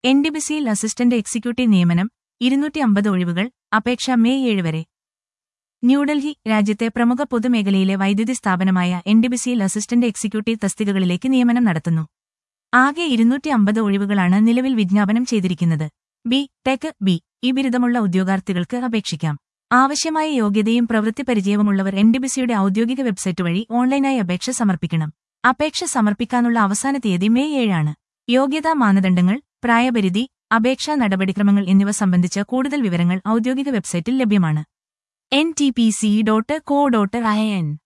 N D B സിയിൽ assistant executive നിയമനം ഇരുന്നൂറ്റി അമ്പത് ഒഴിവുകൾ അപേക്ഷ മെയ് ഏഴ് വരെ ന്യൂഡൽഹി രാജ്യത്തെ പ്രമുഖ പൊതുമേഖലയിലെ വൈദ്യുതി സ്ഥാപനമായ എൻ ഡി ബി സിയിൽ അസിസ്റ്റന്റ് എക്സിക്യൂട്ടീവ് തസ്തികകളിലേക്ക് നിയമനം നടത്തുന്നു ആകെ ഇരുന്നൂറ്റി അമ്പത് ഒഴിവുകളാണ് നിലവിൽ വിജ്ഞാപനം ചെയ്തിരിക്കുന്നത് ബി ടെക് ബി ഈ ബിരുദമുള്ള ഉദ്യോഗാർത്ഥികൾക്ക് അപേക്ഷിക്കാം ആവശ്യമായ യോഗ്യതയും പ്രവൃത്തി പരിചയവുമുള്ളവർ എൻ ഡി ബി സിയുടെ ഔദ്യോഗിക വെബ്സൈറ്റ് വഴി ഓൺലൈനായി അപേക്ഷ സമർപ്പിക്കണം അപേക്ഷ സമർപ്പിക്കാനുള്ള അവസാന തീയതി മെയ് ഏഴാണ് യോഗ്യതാ മാനദണ്ഡങ്ങൾ പ്രായപരിധി അപേക്ഷാ നടപടിക്രമങ്ങൾ എന്നിവ സംബന്ധിച്ച കൂടുതൽ വിവരങ്ങൾ ഔദ്യോഗിക വെബ്സൈറ്റിൽ ലഭ്യമാണ് N T P C dot co dot I N